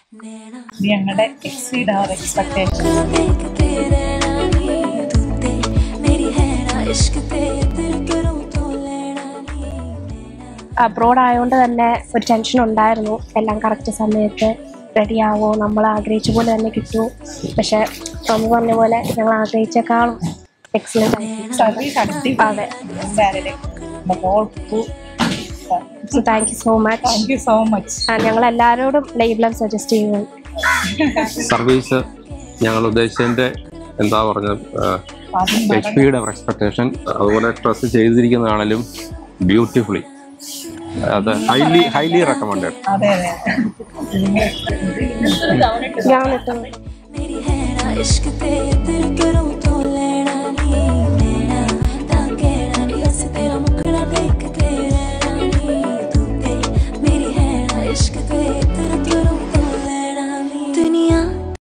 ഇത് ഞങ്ങളുടെ എക്സീഡ് അവർ എക്സ്പെക്ടേഷൻ देख के रहना नी तू ते मेरी है ना इश्क ते दिल करूं तो लेना नी അബ്രോഡ് ആയതുകൊണ്ട് തന്നെ ഒരു ടെൻഷൻ ഉണ്ടായിരുന്നു എല്ലാം കറക്റ്റ് സമയത്ത് റെഡി ആവോ നമ്മൾ ആഗ്രഹിച്ച പോലെ തന്നെ കിട്ടുമോ പക്ഷെ നമുക്ക് പറഞ്ഞ പോലെ ഞങ്ങൾ ആഗ്രഹിച്ചേക്കാളും എക്സലൻ്റ് ആയി സർവീസ് അടിപൊളി അതെ hall so thank you so much thank you so much ഞങ്ങൾ എല്ലാവരോടും ലൈബ്ലം സജസ്റ്റ് ചെയ്യുന്നു സർവീസ് ഞങ്ങൾ ഉദ്ദേശിച്ചതിൻ്റെ എന്താ പറഞ്ഞത് എച്ച് പിയുടെ എക്സ്പെക്ടേഷൻ അതുപോലെ ഡ്രസ്സ് ചെയ്തിരിക്കുന്നതാണെങ്കിലും ബ്യൂട്ടിഫുള്ളി അത് ഹൈലി ഹൈലി റെക്കമെൻഡഡ് അതെ അതെ ഞാനിട്ട് मेरी है ना इश्क ते दिल करूं तो